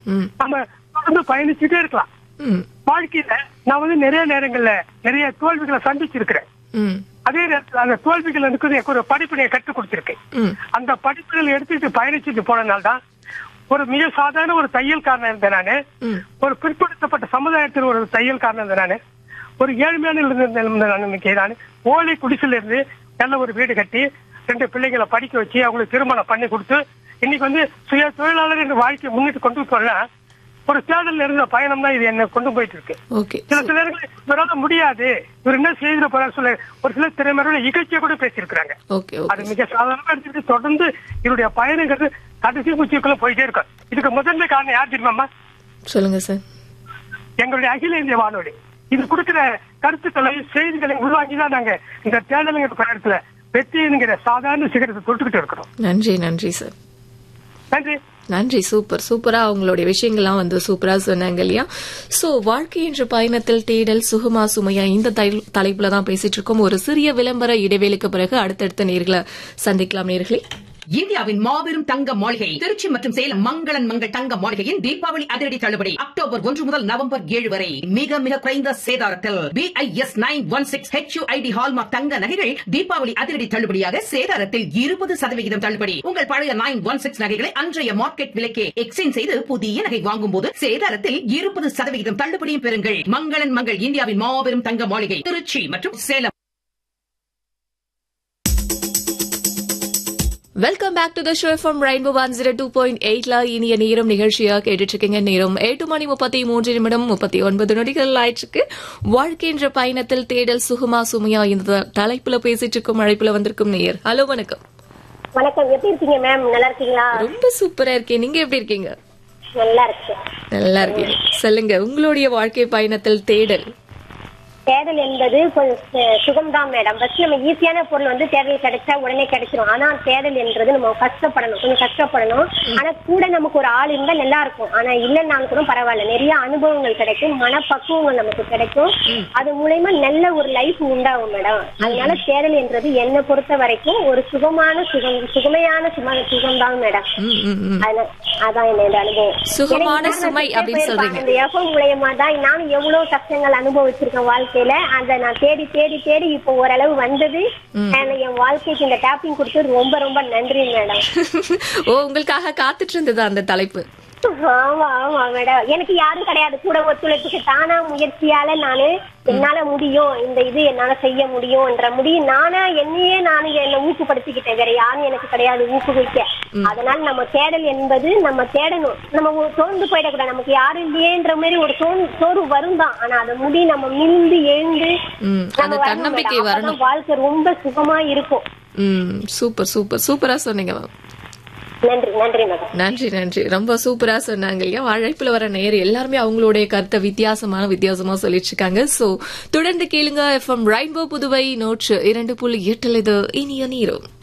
ம் நம்ம தொடர்ந்து பயணிச்சுட்டே இருக்கலாம் ம் வாழ்க்கையில நான் வந்து நிறைய நேரங்கள்ல நிறைய தோல்விகளை சந்திச்சிருக்கிறேன் ம் அதே நேரத்துல அந்த தோல்விகள் எனக்கு வந்து எனக்கு ஒரு படிப்பினையை கற்றுக் கொடுத்திருக்கேன் ம் அந்த படிப்புகள் எடுத்துக்கிட்டு பயணிச்சுட்டு போனனால தான் ஒரு மிக சாதாரண ஒரு தையல்காரனா இருந்தேன் நானு ம் ஒரு பிற்படுத்தப்பட்ட சமுதாயத்தில் ஒரு தையல்காரனா இருந்தேன் நானு ஒரு ஏழ்மையான இருந்த நான் இன்னைக்கு நான் ஓலை குடிசையில இருந்து நல்ல ஒரு வீடு கட்டி ரெண்டு பிள்ளைங்களை படிக்க வச்சு அவங்களுக்கு திருமணம் பண்ணி கொடுத்து இன்னைக்கு வந்து சுய தொழிலாளர் என்ற வாழ்க்கையை முன்னிட்டு கொண்டு போறேன்னா ஒரு தேடல் இருந்த பயணம் தான் இது என்ன கொண்டு போயிட்டு இருக்கு ஓகே சில சில நேரங்களில் இவரால முடியாது இவர் என்ன செய்திட போறாரு சொல்ல ஒரு சில திறமையோட இகழ்ச்சியை கூட பேசியிருக்கிறாங்க ஓகே அது ஓகே மிக சாதாரணமா எடுத்துட்டு தொடர்ந்து இவருடைய பயணங்கிறது கடைசி குச்சிக்குள்ள போயிட்டே இருக்கும் இதுக்கு முதன்மை காரணம் யார் தெரியுமாம்மா சொல்லுங்க சார் எங்களுடைய அகில இந்திய வானொலி இது கொடுக்கிற கருத்துக்களை செய்திகளை உள்வாங்கி தான் நாங்க இந்த தேர்தலுங்கிற பயணத்துல வெற்றிங்கிற சாதாரண சிகரத்தை தொட்டுக்கிட்டு இருக்கிறோம் நன்றி நன்றி சார் நன்றி நன்றி சூப்பர் சூப்பரா அவங்களுடைய விஷயங்கள்லாம் வந்து சூப்பரா சொன்னாங்க இல்லையா சோ வாழ்க்கை என்ற பயணத்தில் தேடல் சுகமா சுமையா இந்த தை- தலைப்புல தான் பேசிட்டு இருக்கோம் ஒரு சிறிய விளம்பர இடைவேளைக்கு பிறகு அடுத்தடுத்த நேர்களை சந்திக்கலாம் நேர்களே இந்தியாவின் மாபெரும் தங்க மாளிகை திருச்சி மற்றும் சேலம் மங்களன் மங்கள் தங்க மாளிகையின் தீபாவளி அதிரடி தள்ளுபடி அக்டோபர் ஒன்று முதல் நவம்பர் ஏழு வரை மிக மிக குறைந்த சேதாரத்தில் BIS nine one six HUID hallmark தங்க நகைகள் தீபாவளி அதிரடி தள்ளுபடியாக சேதாரத்தில் இருபது சதவிகிதம் தள்ளுபடி உங்கள் பழைய நைன் ஒன் சிக்ஸ் நகைகளை அன்றைய மார்க்கெட் விலைக்கே எக்ஸ்சேஞ்ச் செய்து புதிய நகை வாங்கும் போது சேதாரத்தில் இருபது சதவிகிதம் தள்ளுபடியும் பெறுங்கள் மங்களன் மங்கள் இந்தியாவின் மாபெரும் தங்க மாளிகை திருச்சி மற்றும் Salem welcome back to the show from rainbow one zero two point எயிட்ல இனிய நேரம் நிகழ்ச்சியா கேட்டுட்டு இருக்கீங்க நேரம் எட்டு மணி முப்பத்தி மூன்று நிமிடம் முப்பத்தி ஒன்பது நொடிகள் ஆயிடுச்சு வாழ்க்கை என்ற பயணத்தில் தேடல் சுகமா சுமையா இந்த தலைப்புல பேசிட்டு இருக்கும் அழைப்புல வந்திருக்கும் நேயர் ஹலோ வணக்கம் வணக்கம் எப்படி இருக்கீங்க மேம் நல்லா இருக்கீங்களா ரொம்ப சூப்பரா இருக்கேன் நீங்க எப்படி இருக்கீங்க நல்லா இருக்கு நல்லா இருக்கீங்க சொல்லுங்க உங்களுடைய வாழ்க்கை பயணத்தில் தேடல் தேடல் என்பது கொஞ்சம் சுகம்தான் மேடம் ஃபர்ஸ்ட் நம்ம ஈஸியான பொருள் வந்து தேடல் கிடைச்சா உடனே கிடைச்சிரும் ஆனா தேடல் என்றது நம்ம கஷ்டப்படணும் கொஞ்சம் கஷ்டப்படணும் ஆனா கூட நமக்கு ஒரு ஆள் இருந்தா நல்லா இருக்கும் ஆனா இல்லைன்னாலும் கூட பரவாயில்ல நிறைய அனுபவங்கள் கிடைக்கும் மனப்பக்குவங்கள் நமக்கு கிடைக்கும் அது மூலயமா நல்ல ஒரு லைஃப் உண்டாகும் மேடம் அதனால தேடல் என்றது என்னை பொறுத்த வரைக்கும் ஒரு சுகமான சுகம் சுகமையான சும சுகம்தான் மேடம் ம், ம், ம். அதனால- அதான் என்னோட அனுபவம் சுகமான எனக்கு சுமை நான் அப்படின்னு சொல்றீங்க. இந்த எஃப்எம் மூலயமா தான் நானும் எவ்வளவு கஷ்டங்கள் அனுபவிச்சிருக்கேன் வாழ்க்கையில அதை நான் தேடி தேடி தேடி இப்போ ஓரளவு வந்தது எனக்கு என் வாழ்க்கைக்கு இந்த டேப்பிங் கொடுத்தது ரொம்ப ரொம்ப நன்றி மேடம் ஓ உங்களுக்காக காத்துட்டு இருந்தது அந்த தலைப்பு ஆமா ஆமா மேடம் எனக்கு யாரும் கிடையாது கூட ஒத்துழைப்புக்கு தானா முயற்சியால நானு என்னால முடியும் இந்த இது என்னால செய்ய முடியும்ன்ற முடியும் நானா என்னையே நானு என்ன ஊக்கப்படுத்திக்கிட்டேன் வேற யாரும் எனக்கு கிடையாது ஊக்குவிக்க அதனால நம்ம தேடல் என்பது நம்ம தேடணும் நம்ம ஒரு சோர்ந்து போயிடக்கூடாது நமக்கு யாரும் இல்லையேன்ற மாதிரி ஒரு சோர்வு சோர்வு வரும் தான் ஆனா அதை முடி நம்ம மிழ்ந்து எழுந்து ம், நம்ம அந்த வரணும் தன்னம்பிக்கை மேடம். வரணும். அப்பதான் வாழ்க்கை ரொம்ப சுகமா இருக்கும் ம் சூப்பர் சூப்பர் சூப்பரா சொன்னீங்க மேம் நன்றி நன்றி மேடம் நன்றி நன்றி ரொம்ப சூப்பரா சொன்னாங்க இல்லையா அழைப்புல வர நேர் எல்லாருமே அவங்களுடைய கருத்தை வித்தியாசமான வித்தியாசமா சொல்லிட்டு இருக்காங்க சோ தொடர்ந்து கேளுங்க எஃப்எம் ரெயின்போ புதுவை நோட்ஸ் இரண்டு புள்ளி எட்டுல இது இனிய நீரும்